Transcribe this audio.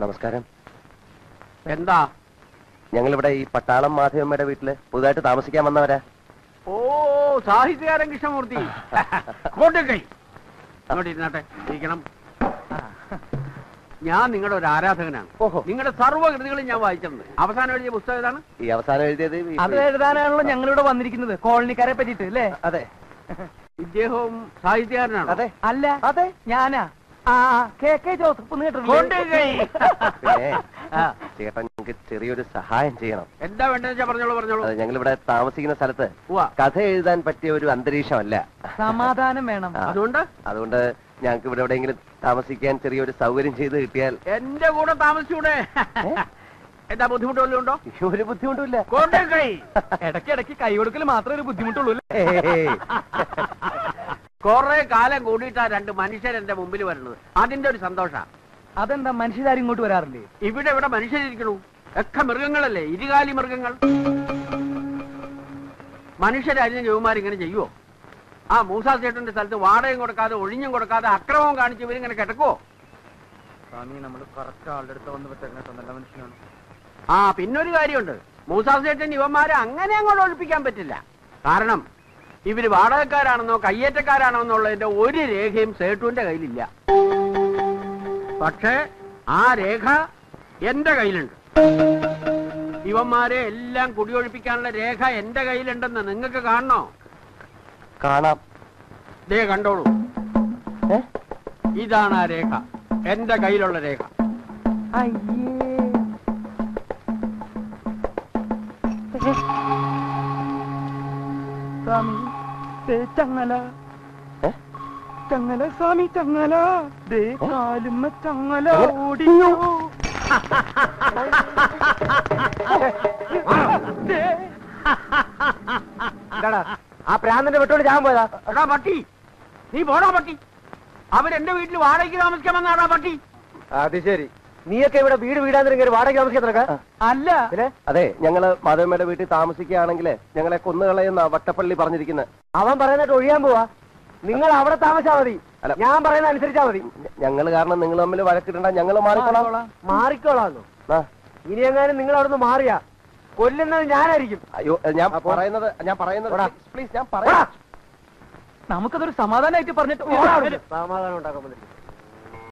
നമസ്കാരം എന്താ ഞങ്ങളിവിടെ ഈ പട്ടാളം മാധവമ്മയുടെ വീട്ടില് പുതുതായിട്ട് താമസിക്കാൻ വന്നവരാ ഓ സാഹിത്യകാരൻ കൃഷ്ണമൂർത്തി കൊണ്ടുകൈ അങ്ങോട്ട് ഇരുന്നാട്ടെ ഇരിക്കണം ഞാൻ നിങ്ങളുടെ ഒരു ആരാധകനാണ് ഓഹോ. നിങ്ങളുടെ സർവ്വകൃതികളും ഞാൻ വായിച്ചിട്ടുണ്ട് അവസാനം എഴുതിയ പുസ്തകം ഏതാണ് ഈ അവസാനം എഴുതിയത് ഈ- അത് എഴുതാനാണല്ലോ ഞങ്ങളിവിടെ വന്നിരിക്കുന്നത് കോളനിക്കാരെ പറ്റിട്ട് അല്ലേ അതെ ഇദ്ദേഹവും സാഹിത്യകാരനാണ് അതെ അല്ല അതെ ഞാനാ ആ കെ കെ ജോസഫ് ഒന്ന് കേട്ടിട്ടില്ലേ? കൊണ്ടുകൈ പിന്നെ ആ. ചേട്ടൻ ഞങ്ങൾക്ക് ചെറിയൊരു സഹായം ചെയ്യണം എന്താ വേണ്ടതെന്ന് വെച്ചാ പറഞ്ഞോളൂ പറഞ്ഞോളൂ അത് ഞങ്ങളിവിടെ താമസിക്കുന്ന സ്ഥലത്ത് ഉവ്വ. കഥ എഴുതാൻ പറ്റിയ ഒരു അന്തരീക്ഷമല്ല സമാധാനം വേണം ആ. അതുകൊണ്ട് അതുകൊണ്ട് ഞങ്ങൾക്ക് ഇവിടെ എവിടെയെങ്കിലും താമസിക്കാൻ ചെറിയൊരു സൗകര്യം ചെയ്ത് കിട്ടിയാൽ എന്റെ കൂടെ താമസിച്ചൂടെ എന്താ ബുദ്ധിമുട്ട് വല്ലതും ഉണ്ടോ ഒരു ബുദ്ധിമുട്ടുമില്ല കൊണ്ടുകൈ ഇടയ്ക്ക് ഇടയ്ക്ക് കൈ കൊടുക്കൽ മാത്രമേ ഒരു ബുദ്ധിമുട്ടുള്ളൂ അല്ലേ ഏയ്. കുറെ കാലം കൂടിയിട്ടാ രണ്ട് മനുഷ്യർ എന്റെ മുമ്പിൽ വരുന്നത് അതിന്റെ ഒരു സന്തോഷ അതെന്താ മനുഷ്യരാരും ഇങ്ങോട്ട് വരാറില്ലേ ഇവിടെ ഇവിടെ മനുഷ്യരിക്കണു ഒക്കെ മൃഗങ്ങളല്ലേ ഇരുകാലി മൃഗങ്ങൾ മനുഷ്യരരിഞ്ഞ ജവന്മാർ ഇങ്ങനെ ചെയ്യുവോ ആ മൂസാ ചേട്ടന്റെ സ്ഥലത്ത് വാടകയും കൊടുക്കാതെ ഒഴിഞ്ഞും കൊടുക്കാതെ അക്രമവും കാണിച്ച് ഇവരിങ്ങനെ കിടക്കുവോ സ്വാമി നമ്മൾ കറക്റ്റ് ആളുടെ അടുത്ത് വന്ന് പറ്റുന്ന നല്ല മനുഷ്യനാണ് ആ പിന്നൊരു കാര്യമുണ്ട് മൂസാ ചേട്ടൻ ഇവന്മാരെ അങ്ങനെ അങ്ങോട്ട് ഒഴിപ്പിക്കാൻ പറ്റില്ല കാരണം ഇവര് വാടകക്കാരാണെന്നോ കയ്യേറ്റക്കാരാണോ എന്നുള്ളതിന്റെ ഒരു രേഖയും സേട്ടുവിന്റെ കയ്യിലില്ല പക്ഷേ ആ രേഖ എന്റെ കയ്യിലുണ്ട് ഇവന്മാരെ എല്ലാം കുടിയൊഴിപ്പിക്കാനുള്ള രേഖ എന്റെ കയ്യിലുണ്ടെന്ന് നിങ്ങൾക്ക് കാണണോ കാണാം ദേ കണ്ടോളൂ ഏ? ഇതാണ് ആ രേഖ എന്റെ കയ്യിലുള്ള രേഖ അയ്യേ സ്വാമി ദേ ചങ്ങല ഏ? ചങ്ങല സ്വാമി ചങ്ങല ദേ കാലുമ്മ ചങ്ങല എങ്ങനെ? ഓടിയോ ദേ. ആ പ്രാന്തന്റെ വെട്ടോട് ഞാൻ പോയതാ എടാ പട്ടി നീ പോടാ പട്ടി അവരെന്റെ വീട്ടിൽ വാടകയ്ക്ക് താമസിക്കാൻ വന്നാടാ പട്ടി അത് ശരി നീയൊക്കെ ഇവിടെ വീട് വീടാൻ വാടക താമസിക്കാൻ അല്ല അതെ ഞങ്ങള് മാധവമ്മയുടെ വീട്ടിൽ താമസിക്കുകയാണെങ്കിൽ ഞങ്ങളെ കൊന്നുകളയുന്ന വട്ടപ്പള്ളി പറഞ്ഞിരിക്കുന്നത് അവൻ പറയുന്നിട്ട് ഒഴിയാൻ പോവാ നിങ്ങൾ അവിടെ താമസിച്ചാ മതി അല്ല. ഞാൻ പറയുന്ന അനുസരിച്ചാ മതി ഞങ്ങൾ കാരണം നിങ്ങൾ തമ്മിൽ വഴക്കിടണ്ട ഞങ്ങൾ മാറിക്കോളാം മാറിക്കോളാന്നു ആ. ഇനി എങ്ങാനും നിങ്ങൾ അവിടുന്ന് മാറിയാ കൊല്ലുന്നത് ഞാനായിരിക്കും അയ്യോ ഞാൻ പറയുന്നത് ഞാൻ പറയുന്നത് പ്ലീസ് ഞാൻ പറയാം നമുക്കതൊരു സമാധാനമായിട്ട് പറഞ്ഞിട്ട് ഓടാ അവിടുന്ന്. സമാധാനം ഉണ്ടാക്കാൻ വന്നിട്ട്